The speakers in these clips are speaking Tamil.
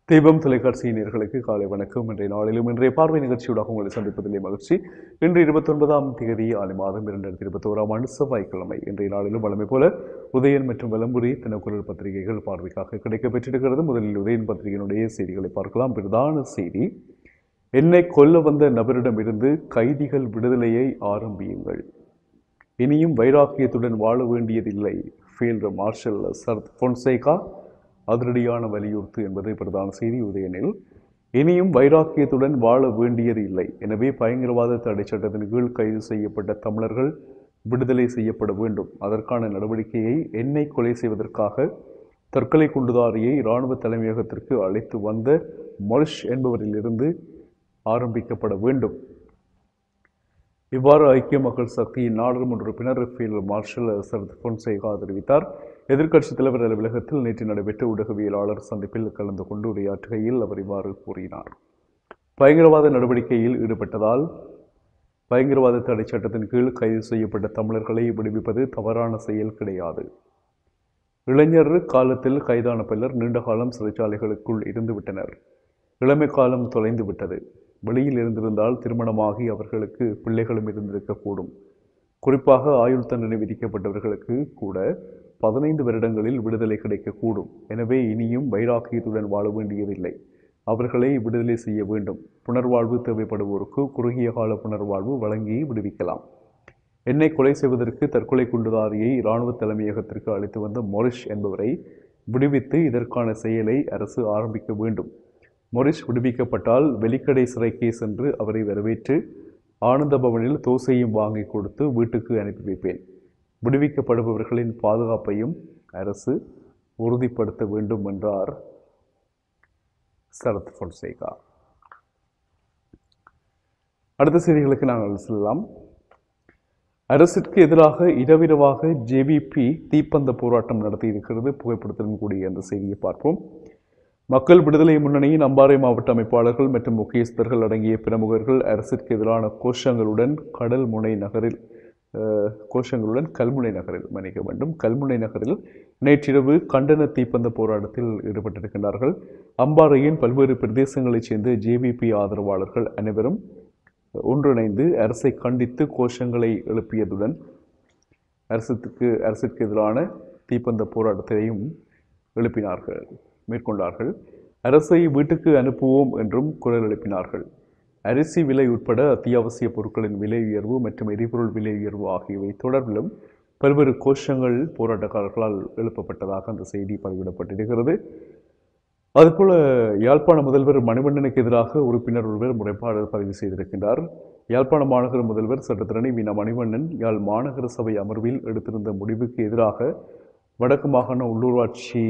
தீபம் தொலைக்காட்சி நேயர்களுக்கு காலை வணக்கம் இன்றைய நாளிலும் இன்றைய பார்வை நிகழ்ச்சியூடாக உங்களை சந்திப்பதிலே மகிழ்ச்சி இன்று இருபத்தொன்பதாம் தேதி ஆண்டு மாதம் இரண்டாயிரத்தி இருபத்தோராம் ஆண்டு செவ்வாய்க்கிழமை இன்றைய நாளிலும் வழமை போல உதயன் மற்றும் விளம்புரி தினக்குரல் பத்திரிகைகள் பார்வைக்காக கிடைக்கப் பெற்றிருக்கிறது முதலில் உதயன் பத்திரிகையினுடைய செய்திகளை பார்க்கலாம் பிரதான செய்தி என்னை கொல்ல வந்த நபரிடமிருந்து கைதிகள் விடுதலையை ஆரம்பியுங்கள் இனியும் வைராக்கியத்துடன் வாழ வேண்டியதில்லை ஃபீல்டு மார்ஷல் சரத் பொன்சேகா அதிரடியான வலியுறுத்து என்பது பிரதான செய்தி உதயனில் இனியும் வைராக்கியத்துடன் வாழ வேண்டியது இல்லை எனவே பயங்கரவாத தடை சட்டத்தின் கீழ் கைது செய்யப்பட்ட தமிழர்கள் விடுதலை செய்யப்பட வேண்டும் அதற்கான நடவடிக்கையை எண்ணெய் கொலை செய்வதற்காக தற்கொலை குண்டுதாரியை இராணுவ தலைமையகத்திற்கு அழைத்து வந்த மொரிஷ் என்பவரிலிருந்து ஆரம்பிக்கப்பட வேண்டும் இவ்வாறு ஐக்கிய மக்கள் சக்தியின் நாடாளுமன்ற உறுப்பினர் ஃபீல்டு மார்ஷல் சரத் பொன்சேகா தெரிவித்தார் எதிர்க்கட்சித் தலைவர் அலுவலகத்தில் நேற்று நடைபெற்ற ஊடகவியலாளர் சந்திப்பில் கலந்து கொண்டு உரையாற்றுகையில் அவர் இவ்வாறு கூறினார் பயங்கரவாத நடவடிக்கையில் ஈடுபட்டதால் பயங்கரவாத தடை சட்டத்தின் கீழ் கைது செய்யப்பட்ட தமிழர்களை விடுவிப்பது தவறான செயல் கிடையாது இளைஞர் காலத்தில் கைதான பலர் நீண்ட காலம் சிறைச்சாலைகளுக்குள் இருந்து விட்டனர் இளமை காலம் தொலைந்து விட்டது வெளியில் இருந்திருந்தால் திருமணமாகி அவர்களுக்கு பிள்ளைகளும் இருந்திருக்கக்கூடும் குறிப்பாக ஆயுள் தண்டனை விதிக்கப்பட்டவர்களுக்கு கூட பதினைந்து வருடங்களில் விடுதலை கிடைக்கக்கூடும் எனவே இனியும் வைராக்கியத்துடன் வாழ வேண்டியதில்லை அவர்களை விடுதலை செய்ய வேண்டும் புனர்வாழ்வு தேவைப்படுவோருக்கு குறுகிய கால புனர்வாழ்வு வழங்கி விடுவிக்கலாம் என்னை கொலை செய்வதற்கு தற்கொலை குண்டுதாரியை இராணுவ தலைமையகத்திற்கு அழைத்து வந்த மொரிஷ் என்பவரை விடுவித்து இதற்கான செயலை அரசு ஆரம்பிக்க வேண்டும் மொரிஷ் விடுவிக்கப்பட்டால் வெலிக்கடை சிறைக்கே சென்று அவரை வரவேற்று ஆனந்த பவனில் தோசையும் வாங்கி கொடுத்து வீட்டுக்கு அனுப்பி வைப்பேன் விடுவிக்கப்படுபவர்களின் பாதுகாப்பையும் அரசு உறுதிப்படுத்த வேண்டும் என்றார் சரத் பொன்சேகா அடுத்த செய்திகளுக்கு நாங்கள் செல்லலாம் அரசிற்கு எதிராக இரவிரவாக ஜேவிபி தீப்பந்த போராட்டம் நடத்தியிருக்கிறது புகைப்படத்துடன் கூடிய அந்த செய்தியை பார்ப்போம் மக்கள் விடுதலை முன்னணியின் அம்பாறை மாவட்ட அமைப்பாளர்கள் மற்றும் முக்கியஸ்தர்கள் அடங்கிய பிரமுகர்கள் அரசிற்கு எதிரான கோஷங்களுடன் கடல் முனை நகரில் அஹ், கோஷங்களுடன் கல்முனை நகரில் மன்னிக்க வேண்டும் கல்முனை நகரில் நேற்றிரவு கண்டன தீப்பந்த போராட்டத்தில் ஈடுபட்டிருக்கின்றார்கள் அம்பாறையின் பல்வேறு பிரதேசங்களைச் சேர்ந்த ஜேவிபி ஆதரவாளர்கள் அனைவரும் ஒன்றிணைந்து அரசை கண்டித்து கோஷங்களை எழுப்பியதுடன் அரசுக்கு அரசிற்கு எதிரான தீப்பந்த போராட்டத்தையும் எழுப்பினார்கள் மேற்கொண்டார்கள் அரசை வீட்டுக்கு அனுப்புவோம் என்றும் குரல் எழுப்பினார்கள் அரிசி விலை உட்பட அத்தியாவசிய பொருட்களின் விலை உயர்வு மற்றும் எரிபொருள் விலை உயர்வு ஆகியவை தொடர்பிலும் பல்வேறு கோஷங்கள் போராட்டக்காரர்களால் எழுப்பப்பட்டதாக அந்த செய்தி பதிவிடப்பட்டிருக்கிறது அதுபோல யாழ்ப்பாண முதல்வர் மணிவண்ணனுக்கு எதிராக உறுப்பினர் ஒருவர் முறைப்பாடு பதிவு செய்திருக்கின்றார் யாழ்ப்பாண மாநகர முதல்வர் சட்டத்திரணி வீணா மணிவண்ணன் யாழ் மாநகர சபை அமர்வில் எடுத்திருந்த முடிவுக்கு எதிராக வடக்கு மாகாண உள்ளூராட்சி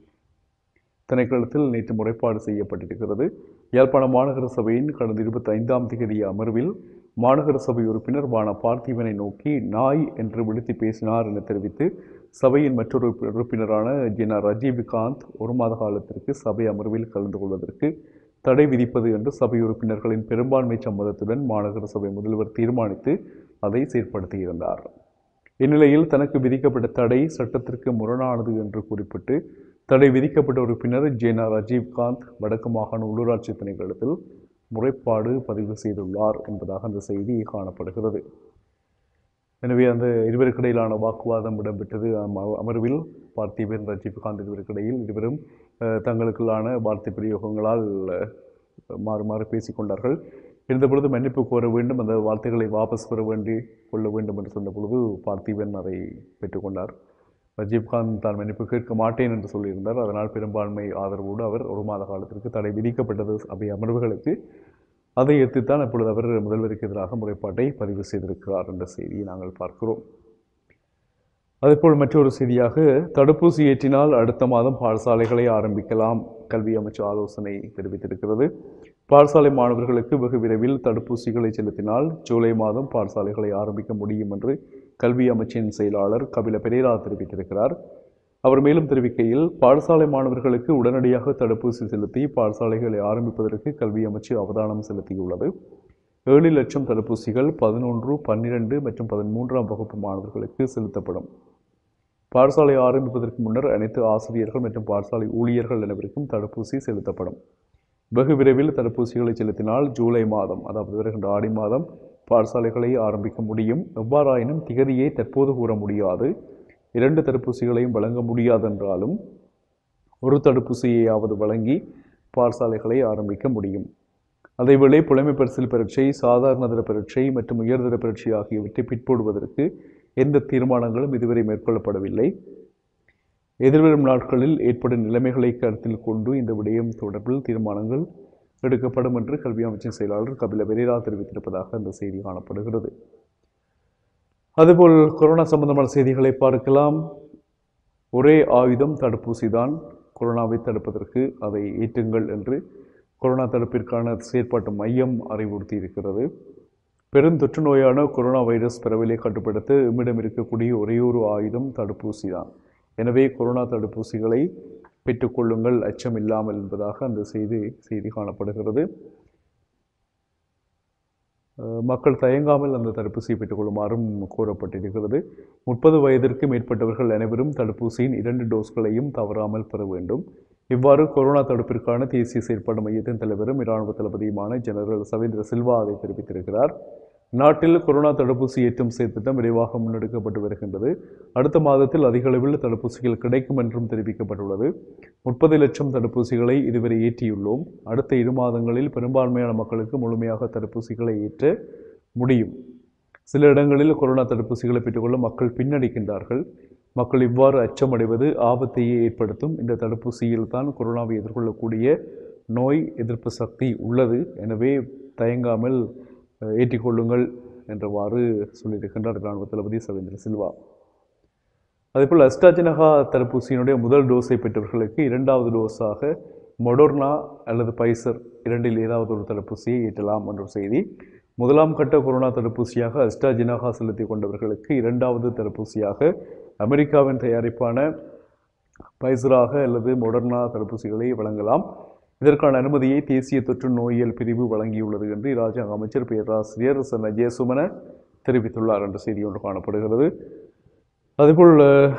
திணைக்களத்தில் நேற்று முறைப்பாடு செய்யப்பட்டிருக்கிறது யாழ்ப்பாண மாநகர சபையின் கடந்த இருபத்தி ஐந்தாம் தேதி அமர்வில் மாநகர சபை உறுப்பினர் வான பார்த்திபனை நோக்கி நாய் என்று விடுத்தி பேசினார் என தெரிவித்து சபையின் மற்றொரு உறுப்பி- உறுப்பினரான ஜினா ரஜீவ்காந்த் ஒரு மாத காலத்திற்கு சபை அமர்வில் கலந்து கொள்வதற்கு தடை விதிப்பது என்று சபை உறுப்பினர்களின் பெரும்பான்மை சம்மதத்துடன் மாநகர சபை முதல்வர் தீர்மானித்து அதை செயற்படுத்தியிருந்தார் இந்நிலையில் தனக்கு விதிக்கப்பட்ட தடை சட்டத்திற்கு முரணானது என்று குறிப்பிட்டு தடை விதிக்கப்பட்ட உறுப்பினர் ஜேனா ரஜீவ்காந்த் வடக்கு மாகாண உள்ளூராட்சி திணைக்களத்தில் முறைப்பாடு பதிவு செய்துள்ளார் என்பதாக அந்த செய்தி காணப்படுகிறது எனவே அந்த இருவருக்கிடையிலான வாக்குவாதம் இடம்பெற்றது அம- அமர்வில் பார்த்திபன் ரஜீவ்காந்த் இருவருக்கிடையில் இருவரும் அஹ், தங்களுக்குள்ளான வார்த்தை பிரயோகங்களால் அஹ், மாறி மாறி பேசிக்கொண்டார்கள் இருந்தபொழுது மன்னிப்பு கோர வேண்டும் அந்த வார்த்தைகளை வாபஸ் பெற வேண்டி கொள்ள வேண்டும் என்று சொன்ன பொழுது பார்த்திபன் அதை பெற்றுக்கொண்டார் ரஜீவ்காந்த் தான் மன்னிப்பு கேட்க மாட்டேன் என்று சொல்லியிருந்தார் அதனால் பெரும்பான்மை ஆதரவோடு அவர் ஒரு மாத காலத்திற்கு தடை விதிக்கப்பட்டது அவை அமர்வுகளுக்கு அதை எதிர்த்துத்தான் இப்பொழுது அவர் முதல்வருக்கு எதிராக முறைப்பாட்டை பதிவு செய்திருக்கிறார் என்ற செய்தியை நாங்கள் பார்க்கிறோம் அதேபோல் மற்றொரு செய்தியாக தடுப்பூசி ஏற்றினால் அடுத்த மாதம் பாடசாலைகளை ஆரம்பிக்கலாம் கல்வி அமைச்சு ஆலோசனை தெரிவித்திருக்கிறது பாடசாலை மாணவர்களுக்கு வெகு விரைவில் தடுப்பூசிகளை செலுத்தினால் ஜூலை மாதம் பாடசாலைகளை ஆரம்பிக்க முடியும் என்று கல்வி அமைச்சின் செயலாளர் கபில பெரேரா தெரிவித்திருக்கிறார் அவர் மேலும் தெரிவிக்கையில் பாடசாலை மாணவர்களுக்கு உடனடியாக தடுப்பூசி செலுத்தி பாடசாலைகளை ஆரம்பிப்பதற்கு கல்வி அமைச்சு அவதானம் செலுத்தியுள்ளது ஏழு லட்சம் தடுப்பூசிகள் பதினொன்று பன்னிரண்டு மற்றும் பதிமூன்றாம் வகுப்பு மாணவர்களுக்கு செலுத்தப்படும் பாடசாலை ஆரம்பிப்பதற்கு முன்னர் அனைத்து ஆசிரியர்கள் மற்றும் பாடசாலை ஊழியர்கள் அனைவருக்கும் தடுப்பூசி செலுத்தப்படும் வெகு விரைவில் தடுப்பூசிகளை செலுத்தினால் ஜூலை மாதம் அதாவது வருகின்ற ஆடி மாதம் பாடசாலைகளை ஆரம்பிக்க முடியும் எவ்வாறாயினும் திகதியை தற்போது கூற முடியாது இரண்டு தடுப்பூசிகளையும் வழங்க முடியாதென்றாலும் ஒரு தடுப்பூசியையாவது வழங்கி பாடசாலைகளை ஆரம்பிக்க முடியும் அதேவேளை புலமை பரிசில் பரீட்சை சாதாரண தர பரீட்சை மற்றும் உயர்தர பரீட்சை ஆகியவற்றை பிற்போடுவதற்கு எந்த தீர்மானங்களும் இதுவரை மேற்கொள்ளப்படவில்லை எதிர்வரும் நாட்களில் ஏற்படும் நிலைமைகளை கருத்தில் கொண்டு இந்த விடயம் தொடர்பில் தீர்மானங்கள் எடுக்கப்படும் என்று கல்வி அமைச்சின் செயலாளர் கபில பெரேரா தெரிவித்திருப்பதாக அந்த செய்தி காணப்படுகிறது அதுபோல் கொரோனா சம்பந்தமான செய்திகளை பார்க்கலாம் ஒரே ஆயுதம் தடுப்பூசி தான் கொரோனாவை தடுப்பதற்கு அதை ஏற்றுங்கள் என்று கொரோனா தடுப்பிற்கான செயற்பாட்டு மையம் அறிவுறுத்தி இருக்கிறது பெருந்தொற்று நோயான கொரோனா வைரஸ் பரவலை கட்டுப்படுத்த நம்மிடம் இருக்கக்கூடிய ஒரே ஒரு ஆயுதம் தடுப்பூசி தான் எனவே கொரோனா தடுப்பூசிகளை பெற்றுக்கொள்ளுங்கள் அச்சம் இல்லாமல் என்பதாக அந்த செய்தி செய்தி காணப்படுகிறது அஹ் மக்கள் தயங்காமல் அந்த தடுப்பூசியை பெற்றுக்கொள்ளுமாறும் கூறப்பட்டிருக்கிறது முப்பது வயதிற்கு மேற்பட்டவர்கள் அனைவரும் தடுப்பூசியின் இரண்டு டோஸ்களையும் தவறாமல் பெற வேண்டும் இவ்வாறு கொரோனா தடுப்பிற்கான தேசிய செயற்பாடு மையத்தின் தலைவரும் இராணுவ தளபதியுமான ஜெனரல் சவேந்திர சில்வா அதை தெரிவித்திருக்கிறார் நாட்டில் கொரோனா தடுப்பூசி ஏற்றும் செயற்திட்டம் விரைவாக முன்னெடுக்கப்பட்டு வருகின்றது அடுத்த மாதத்தில் அதிக அளவில் தடுப்பூசிகள் கிடைக்கும் என்றும் தெரிவிக்கப்பட்டுள்ளது முப்பது லட்சம் தடுப்பூசிகளை இதுவரை ஏற்றியுள்ளோம் அடுத்த இரு மாதங்களில் பெரும்பான்மையான மக்களுக்கு முழுமையாக தடுப்பூசிகளை ஏற்ற முடியும் சில இடங்களில் கொரோனா தடுப்பூசிகளை பெற்றுக்கொள்ள மக்கள் பின்னடிக்கின்றார்கள் மக்கள் இவ்வாறு அச்சமடைவது ஆபத்தையே ஏற்படுத்தும் இந்த தடுப்பூசியில் தான் கொரோனாவை எதிர்கொள்ளக்கூடிய நோய் எதிர்ப்பு சக்தி உள்ளது எனவே தயங்காமல் அஹ், ஏற்றிக்கொள்ளுங்கள் என்றவாறு சொல்லியிருக்கின்றார் இராணுவ தளபதி சவேந்திர சில்வா அதேபோல் அஸ்டாஜினகா தடுப்பூசியினுடைய முதல் டோஸை பெற்றவர்களுக்கு இரண்டாவது டோஸாக மொடோர்னா அல்லது பைசர் இரண்டில் ஏதாவது ஒரு தடுப்பூசியை ஏற்றலாம் என்ற ஒரு செய்தி முதலாம் கட்ட கொரோனா தடுப்பூசியாக அஸ்டாஜினகா செலுத்தி கொண்டவர்களுக்கு இரண்டாவது தடுப்பூசியாக அமெரிக்காவின் தயாரிப்பான பைசராக அல்லது மொடர்னா தடுப்பூசிகளை வழங்கலாம் இதற்கான அனுமதியை தேசிய தொற்று நோயியல் பிரிவு வழங்கியுள்ளது என்று இராஜாங்க அமைச்சர் பேராசிரியர் ச நஜேசுமன தெரிவித்துள்ளார் என்ற செய்தி ஒன்று காணப்படுகிறது அதேபோல் அஹ்,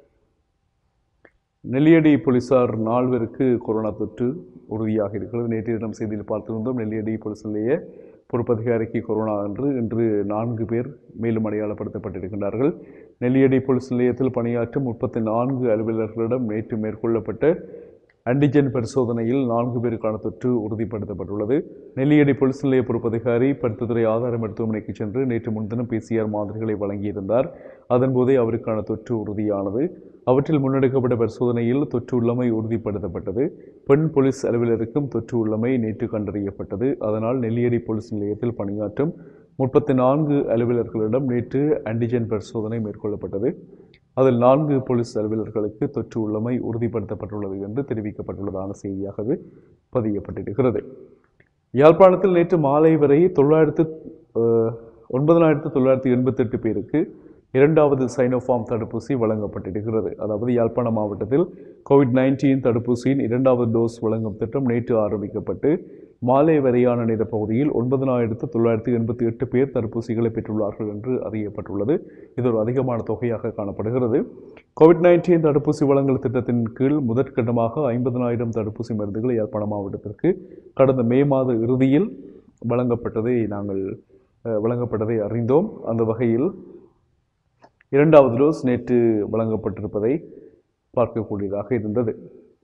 நெல்லியடி போலீசார் நால்வருக்கு கொரோனா தொற்று உறுதியாக இருக்கிறது நேற்றைய தினம் செய்தியில் பார்த்திருந்தோம் நெல்லியடி போலீஸ் நிலைய பொறுப்பதிகாரிக்கு கொரோனா என்று இன்று நான்கு பேர் மேலும் அடையாளப்படுத்தப்பட்டிருக்கின்றார்கள் நெல்லியடி போலீஸ் நிலையத்தில் பணியாற்றும் முப்பத்தி நான்கு அலுவலர்களிடம் நேற்று மேற்கொள்ளப்பட்ட ஆன்டிஜென் பரிசோதனையில் நான்கு பேருக்கான தொற்று உறுதிப்படுத்தப்பட்டுள்ளது நெல்லியடி போலீஸ் நிலைய பொறுப்பதிகாரி பருத்தித்துறை ஆதார மருத்துவமனைக்கு சென்று நேற்று முன்தினம் பிசிஆர் மாதிரிகளை வழங்கியிருந்தார் அதன்போதே அவருக்கான தொற்று உறுதியானது அவற்றில் முன்னெடுக்கப்பட்ட பரிசோதனையில் தொற்று உள்ளமை உறுதிப்படுத்தப்பட்டது பெண் போலீஸ் அலுவலருக்கும் தொற்று உள்ளமை நேற்று கண்டறியப்பட்டது அதனால் நெல்லியடி போலீஸ் நிலையத்தில் பணியாற்றும் முப்பத்தி நான்கு அலுவலர்களிடம் நேற்று ஆன்டிஜென் பரிசோதனை மேற்கொள்ளப்பட்டது அதில் நான்கு போலீஸ் அலுவலர்களுக்கு தொற்று உள்ளமை உறுதிப்படுத்தப்பட்டுள்ளது என்று தெரிவிக்கப்பட்டுள்ளதான செய்தியாக அது பதியப்பட்டிருக்கிறது யாழ்ப்பாணத்தில் நேற்று மாலை வரை தொள்ளாயிரத்து அஹ், ஒன்பதனாயிரத்து தொள்ளாயிரத்து எண்பத்தெட்டு பேருக்கு இரண்டாவது சைனோஃபார்ம் தடுப்பூசி வழங்கப்பட்டிருக்கிறது அதாவது யாழ்ப்பாணம் மாவட்டத்தில் கோவிட் நைன்டீன் தடுப்பூசியின் இரண்டாவது டோஸ் வழங்கும் திட்டம் நேற்று ஆரம்பிக்கப்பட்டு மாலை வரையான நேர பகுதியில் ஒன்பதனாயிரத்து தொள்ளாயிரத்து எண்பத்தி எட்டு பேர் தடுப்பூசிகளை பெற்றுள்ளார்கள் என்று அறியப்பட்டுள்ளது இது ஒரு அதிகமான தொகையாக காணப்படுகிறது கோவிட் நைன்டீன் தடுப்பூசி வழங்கல் திட்டத்தின் கீழ் முதற்கட்டமாக ஐம்பதனாயிரம் தடுப்பூசி மருந்துகள் யாழ்ப்பாணம் மாவட்டத்திற்கு கடந்த மே மாத இறுதியில் வழங்கப்பட்டதை நாங்கள் அஹ், வழங்கப்பட்டதை அறிந்தோம் அந்த வகையில் இரண்டாவது டோஸ் நேற்று வழங்கப்பட்டிருப்பதை பார்க்கக்கூடியதாக இருந்தது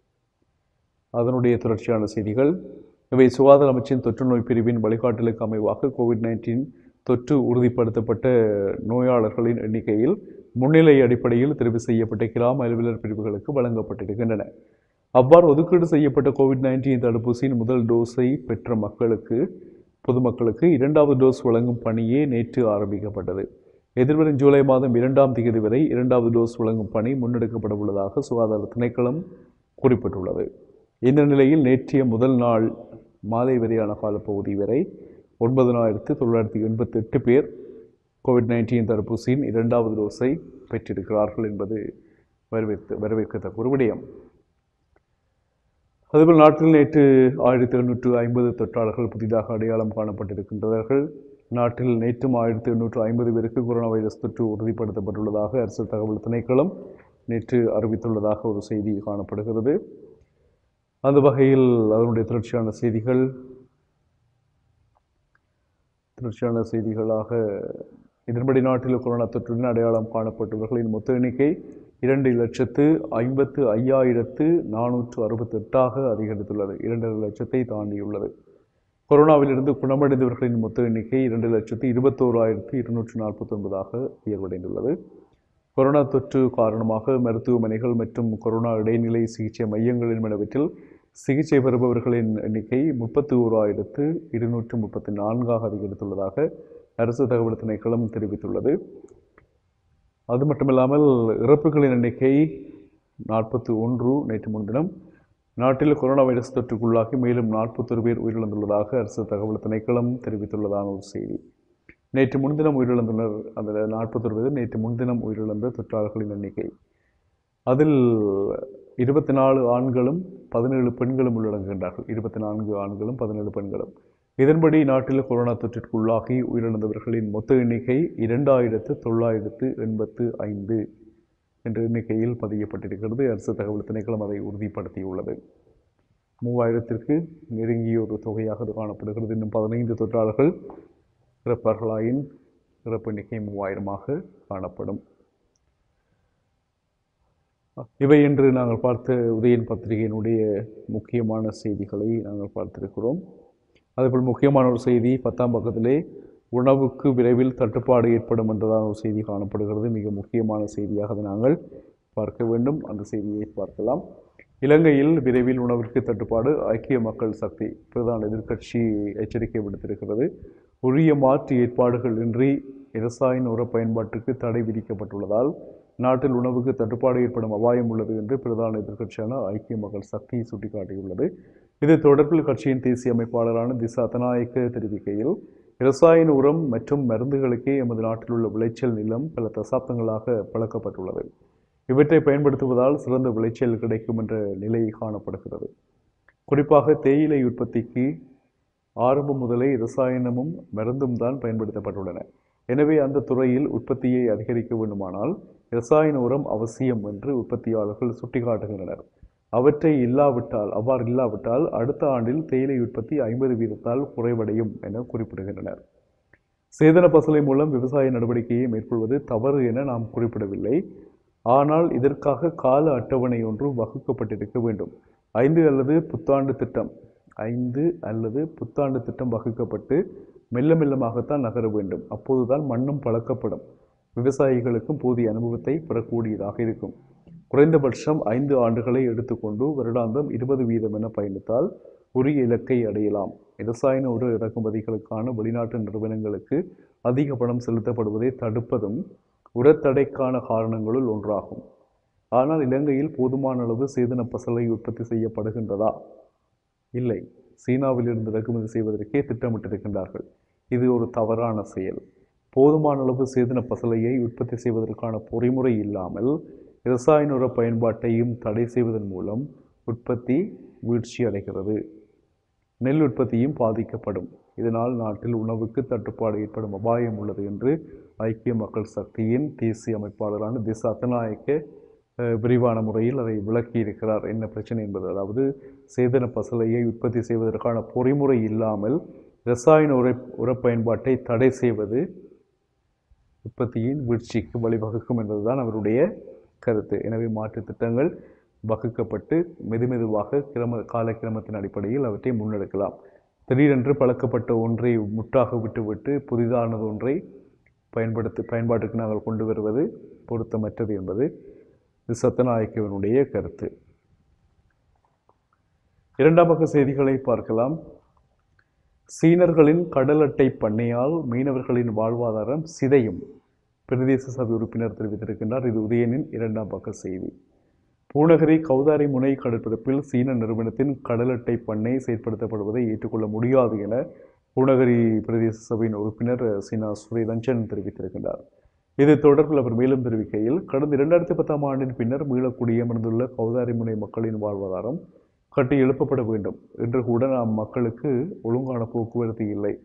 அதனுடைய தொடர்ச்சியான செய்திகள் இவை சுகாதார அமைச்சின் தொற்று நோய் பிரிவின் வழிகாட்டலுக்கு அமைவாக கோவிட் நைன்டீன் தொற்று உறுதிப்படுத்தப்பட்ட நோயாளர்களின் எண்ணிக்கையில் முன்னிலை அடிப்படையில் தெரிவு செய்யப்பட்ட கிராம அலுவலர் பிரிவுகளுக்கு வழங்கப்பட்டிருக்கின்றன அவ்வாறு ஒதுக்கீடு செய்யப்பட்ட கோவிட் நைன்டீன் தடுப்பூசியின் முதல் டோஸை பெற்ற மக்களுக்கு பொதுமக்களுக்கு இரண்டாவது டோஸ் வழங்கும் பணியே நேற்று ஆரம்பிக்கப்பட்டது எதிர்வரும் ஜூலை மாதம் இரண்டாம் தேதி வரை இரண்டாவது டோஸ் வழங்கும் பணி முன்னெடுக்கப்பட உள்ளதாக சுகாதார திணைக்களம் குறிப்பிட்டுள்ளது இந்த நிலையில் நேற்றைய முதல் நாள் மாலை வரையான காலப்பகுதி வரை ஒன்பதனாயிரத்து தொள்ளாயிரத்தி எண்பத்தெட்டு பேர் கோவிட் நைன்டீன் தடுப்பூசியின் இரண்டாவது டோஸை பெற்றிருக்கிறார்கள் என்பது வரவேற்று வரவேற்கத்தக்க ஒரு விடயம் அதுபோல் நாட்டில் நேற்று ஆயிரத்தி எண்ணூற்று ஐம்பது தொற்றாளர்கள் புதிதாக அடையாளம் காணப்பட்டிருக்கின்றார்கள் நாட்டில் நேற்றும் ஆயிரத்தி எண்ணூற்று ஐம்பது பேருக்கு கொரோனா வைரஸ் தொற்று உறுதிப்படுத்தப்பட்டுள்ளதாக அரசு தகவல் திணைக்களம் நேற்று அறிவித்துள்ளதாக ஒரு செய்தி காணப்படுகிறது அந்த வகையில் அதனுடைய தொடர்ச்சியான செய்திகள் தொடர்ச்சியான செய்திகளாக இதன்படி நாட்டில் கொரோனா தொற்றுடன் அடையாளம் காணப்பட்டவர்களின் மொத்த எண்ணிக்கை இரண்டு லட்சத்து ஐம்பத்து ஐயாயிரத்து நானூற்று அறுபத்தெட்டாக அதிகரித்துள்ளது இரண்டரை லட்சத்தை தாண்டியுள்ளது கொரோனாவிலிருந்து குணமடைந்தவர்களின் மொத்த எண்ணிக்கை இரண்டு லட்சத்து இருபத்தோராயிரத்து இருநூற்று நாற்பத்தொன்பதாக உயர்வடைந்துள்ளது கொரோனா தொற்று காரணமாக மருத்துவமனைகள் மற்றும் கொரோனா இடைநிலை சிகிச்சை மையங்கள் என்பனவற்றில் சிகிச்சை பெறுபவர்களின் எண்ணிக்கை முப்பத்தி ஓராயிரத்து இருநூற்று முப்பத்தி நான்காக அதிகரித்துள்ளதாக அரசு தகவல் திணைக்களம் தெரிவித்துள்ளது அது மட்டுமில்லாமல் இறப்புகளின் எண்ணிக்கை நாற்பத்தி ஒன்று நேற்று முன்தினம் நாட்டில் கொரோனா வைரஸ் தொற்றுக்குள்ளாகி மேலும் நாற்பத்தொரு பேர் உயிரிழந்துள்ளதாக அரசு தகவல் திணைக்களம் தெரிவித்துள்ளதான ஒரு செய்தி நேற்று முன்தினம் உயிரிழந்துள்ளனர் அந்த நாற்பத்தொரு பேர் நேற்று முன்தினம் உயிரிழந்த தொற்றாளர்களின் எண்ணிக்கை அதில் இருபத்தி நாலு ஆண்களும் பதினேழு பெண்களும் உள்ளடங்குகின்றார்கள் இருபத்தி நான்கு ஆண்களும் பதினேழு பெண்களும் இதன்படி நாட்டில் கொரோனா தொற்றிற்குள்ளாகி உயிரிழந்தவர்களின் மொத்த எண்ணிக்கை இரண்டாயிரத்து தொள்ளாயிரத்து எண்பத்து ஐந்து என்ற எண்ணிக்கையில் பதியப்பட்டிருக்கிறது அரசு தகவல் திணைக்களம் அதை உறுதிப்படுத்தியுள்ளது மூவாயிரத்திற்கு நெருங்கிய ஒரு தொகையாக அது காணப்படுகிறது இன்னும் பதினைந்து தொற்றாளர்கள் இறப்பார்களாயின் இறப்பு எண்ணிக்கை மூவாயிரமாக காணப்படும் இவை என்று நாங்கள் பார்த்த உதயன் பத்திரிகையினுடைய முக்கியமான செய்திகளை நாங்கள் பார்த்திருக்கிறோம் அதேபோல் முக்கியமான ஒரு செய்தி பத்தாம் பக்கத்திலே உணவுக்கு விரைவில் தட்டுப்பாடு ஏற்படும் என்றதான ஒரு செய்தி காணப்படுகிறது மிக முக்கியமான செய்தியாக அதை நாங்கள் பார்க்க வேண்டும் அந்த செய்தியை பார்க்கலாம் இலங்கையில் விரைவில் உணவிற்கு தட்டுப்பாடு ஐக்கிய மக்கள் சக்தி பிரதான எதிர்க்கட்சி எச்சரிக்கை விடுத்திருக்கிறது உரிய மாற்று ஏற்பாடுகள் இன்றி இரசாயன உர பயன்பாட்டுக்கு தடை விதிக்கப்பட்டுள்ளதால் நாட்டில் உணவுக்கு தட்டுப்பாடு ஏற்படும் அபாயம் உள்ளது என்று பிரதான எதிர்க்கட்சியான ஐக்கிய மக்கள் சக்தி சுட்டிக்காட்டியுள்ளது இது தொடர்பில் கட்சியின் தேசிய அமைப்பாளரான திசா தனாயக்க தெரிவிக்கையில் இரசாயன உரம் மற்றும் மருந்துகளுக்கே எமது நாட்டில் உள்ள விளைச்சல் நிலம் பல தசாப்தங்களாக பழக்கப்பட்டுள்ளது இவற்றை பயன்படுத்துவதால் சிறந்த விளைச்சல் கிடைக்கும் என்ற நிலை காணப்படுகிறது குறிப்பாக தேயிலை உற்பத்திக்கு ஆரம்பம் முதலே இரசாயனமும் மருந்தும் தான் பயன்படுத்தப்பட்டுள்ளன எனவே அந்த துறையில் உற்பத்தியை அதிகரிக்க வேண்டுமானால் இரசாயன உரம் அவசியம் என்று உற்பத்தியாளர்கள் சுட்டிக்காட்டுகின்றனர் அவற்றை இல்லாவிட்டால் அவ்வாறு இல்லாவிட்டால் அடுத்த ஆண்டில் தேயிலை உற்பத்தி ஐம்பது வீதத்தால் குறைவடையும் என குறிப்பிடுகின்றனர் சேதன பசலை மூலம் விவசாய நடவடிக்கையை மேற்கொள்வது தவறு என நாம் குறிப்பிடவில்லை ஆனால் இதற்காக கால அட்டவணை ஒன்று வகுக்கப்பட்டிருக்க வேண்டும் ஐந்து அல்லது புத்தாண்டு திட்டம் ஐந்து அல்லது புத்தாண்டு திட்டம் வகுக்கப்பட்டு மெல்ல மெல்லமாகத்தான் நகர வேண்டும் அப்போதுதான் மண்ணும் பழக்கப்படும் விவசாயிகளுக்கும் போதிய அனுபவத்தை பெறக்கூடியதாக இருக்கும் குறைந்தபட்சம் ஐந்து ஆண்டுகளை எடுத்துக்கொண்டு வருடாந்தம் இருபது வீதம் என பயணித்தால் உரிய இலக்கை அடையலாம் இரசாயன உர இறக்குமதிகளுக்கான வெளிநாட்டு நிறுவனங்களுக்கு அதிக பணம் செலுத்தப்படுவதை தடுப்பதும் உரத்தடைக்கான காரணங்களுள் ஒன்றாகும் ஆனால் இலங்கையில் போதுமான அளவு சேதன பசலை உற்பத்தி செய்யப்படுகின்றதா இல்லை சீனாவிலிருந்து இறக்குமதி செய்வதற்கே திட்டமிட்டிருக்கின்றார்கள் இது ஒரு தவறான செயல் போதுமான அளவு சேதன பசலையை உற்பத்தி செய்வதற்கான பொறிமுறை இல்லாமல் இரசாயன உர பயன்பாட்டையும் தடை செய்வதன் மூலம் உற்பத்தி வீழ்ச்சி அடைகிறது நெல் உற்பத்தியும் பாதிக்கப்படும் இதனால் நாட்டில் உணவுக்கு தட்டுப்பாடு ஏற்படும் அபாயம் உள்ளது என்று ஐக்கிய மக்கள் சக்தியின் தேசிய அமைப்பாளரான திஸ் அத்தநாயக்க அஹ், விரிவான முறையில் அதை விளக்கியிருக்கிறார் என்ன பிரச்சனை என்பது அதாவது சேதன பசலையை உற்பத்தி செய்வதற்கான பொறிமுறை இல்லாமல் இரசாயன உர உர பயன்பாட்டை தடை செய்வது உற்பத்தியின் வீழ்ச்சிக்கு வழிவகுக்கும் என்பதுதான் அவருடைய கருத்து எனவே மாற்றுத் திட்டங்கள் வகுக்கப்பட்டு மெதுமெதுவாக கிரம காலக்கிரமத்தின் அடிப்படையில் அவற்றை முன்னெடுக்கலாம் திடீரென்று பழக்கப்பட்ட ஒன்றை முட்டாக விட்டுவிட்டு புதிதானது ஒன்றை பயன்படுத்தி பயன்பாட்டுக்கு நாங்கள் கொண்டு வருவது பொருத்தமற்றது என்பது இது சத்தநாயக்கவனுடைய கருத்து இரண்டாம் பக்க செய்திகளை பார்க்கலாம் சீனர்களின் கடல் அட்டை பண்ணையால் மீனவர்களின் வாழ்வாதாரம் சிதையும் பிரதேச சபை உறுப்பினர் தெரிவித்திருக்கின்றார் இது உதயனின் இரண்டாம் பக்க செய்தி பூநகரி கௌதாரி முனை கடற்பரப்பில் சீன நிறுவனத்தின் கடல் அட்டை பண்ணை செயற்படுத்தப்படுவதை ஏற்றுக்கொள்ள முடியாது என பூநகரி பிரதேச சபையின் உறுப்பினர் சீனா சுரேரஞ்சன் தெரிவித்திருக்கின்றார் இது தொடர்பில் அவர் மேலும் தெரிவிக்கையில் கடந்த இரண்டாயிரத்தி பத்தாம் ஆண்டின் பின்னர் மீளக்குடியமர்ந்துள்ள கௌதாரி முனை மக்களின் வாழ்வாதாரம் கட்டி எழுப்பப்பட வேண்டும் என்று கூட நாம் மக்களுக்கு ஒழுங்கான போக்குவரத்து இல்லை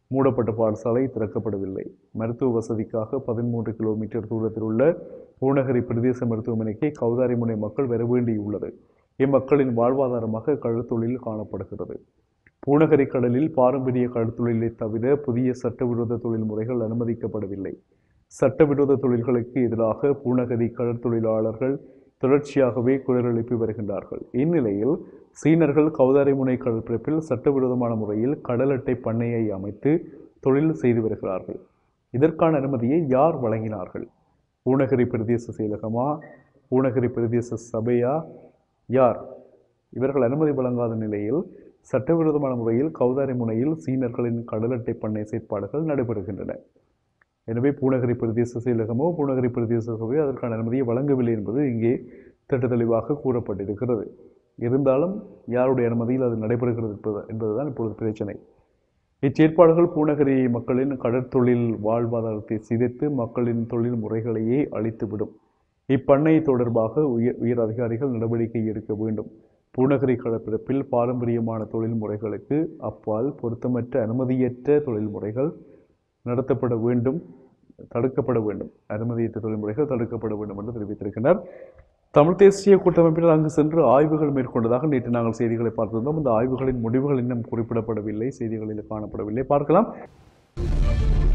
மூடப்பட்ட பாடசாலை திறக்கப்படவில்லை மருத்துவ வசதிக்காக பதிமூன்று கிலோமீட்டர் தூரத்தில் உள்ள பூநகரி பிரதேச மருத்துவமனைக்கு கௌதாரிமுனை மக்கள் வர வேண்டியுள்ளது இம்மக்களின் வாழ்வாதாரமாக கழுத்தொழில் காணப்படுகிறது பூநகரி கடலில் பாரம்பரிய கடற்தொழிலை தவிர புதிய சட்டவிரோத தொழில் முறைகள் அனுமதிக்கப்படவில்லை சட்டவிரோத தொழில்களுக்கு எதிராக பூநகரி கடற்தொழிலாளர்கள் தொடர்ச்சியாகவே குரல் எழுப்பி வருகின்றார்கள் இந்நிலையில் சீனர்கள் கௌதாரிமுனை கடற்பரப்பில் சட்டவிரோதமான முறையில் கடல் அட்டை பண்ணையை அமைத்து தொழில் செய்து வருகிறார்கள் இதற்கான அனுமதியை யார் வழங்கினார்கள் பூநகரி பிரதேச செயலகமா பூநகரி பிரதேச சபையா யார் இவர்கள் அனுமதி வழங்காத நிலையில் சட்டவிரோதமான முறையில் கௌதாரி முனையில் சீனர்களின் கடல் அட்டை பண்ணை செயற்பாடுகள் நடைபெறுகின்றன எனவே பூநகரி பிரதேச செயலகமோ பூநகரி பிரதேச சபையோ அதற்கான அனுமதியை வழங்கவில்லை என்பது இங்கே திட்ட தெளிவாக கூறப்பட்டிருக்கிறது இருந்தாலும் யாருடைய அனுமதியில் அது நடைபெறுகிறது என்பது என்பதுதான் இப்பொழுது பிரச்சனை இச்செயற்பாடுகள் பூநகரி மக்களின் கடற்தொழில் வாழ்வாதாரத்தை சிதைத்து மக்களின் தொழில் முறைகளையே அழித்துவிடும் இப்பண்ணை தொடர்பாக உயர் உயர் அதிகாரிகள் நடவடிக்கை எடுக்க வேண்டும் பூநகரி கடற்பரப்பில் பாரம்பரியமான தொழில் முறைகளுக்கு அப்பால் பொருத்தமற்ற அனுமதியற்ற தொழில் முறைகள் நடத்தப்பட வேண்டும் தடுக்கப்பட வேண்டும் அனுமதியற்ற தொழில்முறைகள் தடுக்கப்பட வேண்டும் என்று தெரிவித்திருக்கிறார் தமிழ் தேசிய கூட்டமைப்பினர் அங்கு சென்று ஆய்வுகள் மேற்கொண்டதாக நேற்று நாங்கள் செய்திகளை பார்த்திருந்தோம் இந்த ஆய்வுகளின் முடிவுகள் இன்னும் குறிப்பிடப்படவில்லை செய்திகளில் காணப்படவில்லை பார்க்கலாம்